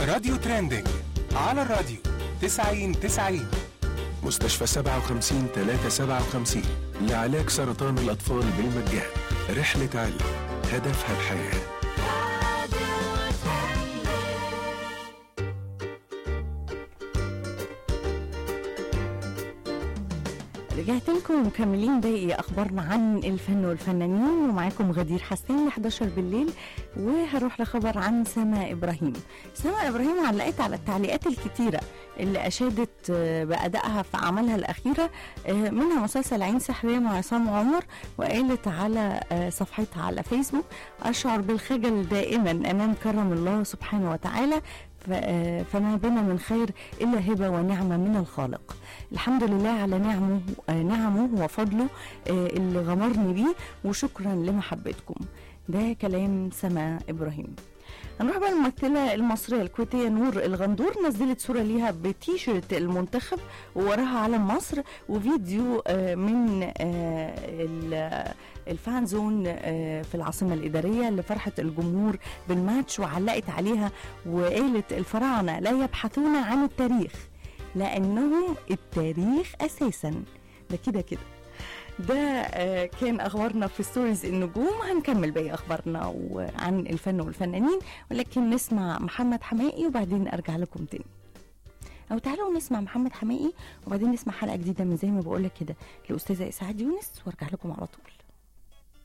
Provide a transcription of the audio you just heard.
راديو ترندنج على الراديو 90 90 مستشفى 57 357 لعلاج سرطان الأطفال بالمجان رحلة علم هدفها الحياه رجعت لكم مكملين باقي اخبارنا عن الفن والفنانين ومعاكم غدير حسين ل 11 بالليل وهروح لخبر عن سما ابراهيم سما ابراهيم علقت على التعليقات الكتيره اللي اشادت آه، بادائها في اعمالها الاخيره آه، منها مسلسل عين سحريه مع عصام عمر وقالت على آه، صفحتها على فيسبوك اشعر بالخجل دائما امام كرم الله سبحانه وتعالى ف- آه، فما بنا من خير الا هبه ونعمه من الخالق الحمد لله على نعمه آه، نعمه وفضله آه، اللي غمرني بيه وشكرا لمحبتكم ده كلام سما ابراهيم هنروح بقى الممثلة المصرية الكويتية نور الغندور نزلت صورة ليها بتيشيرت المنتخب ووراها علم مصر وفيديو آه، من آه، ال- الفان زون آه، في العاصمة الإدارية لفرحة الجمهور بالماتش وعلقت عليها وقالت الفراعنة لا يبحثون عن التاريخ لأنهم التاريخ أساسا ده كده كده ده آه، كان اخبارنا في ستوريز النجوم هنكمل باقي اخبارنا وعن الفن والفنانين ولكن نسمع محمد حمائي وبعدين ارجع لكم تاني او تعالوا نسمع محمد حمائي وبعدين نسمع حلقه جديده من زي ما بقول لك كده الاستاذه اسعاد يونس وارجع لكم على طول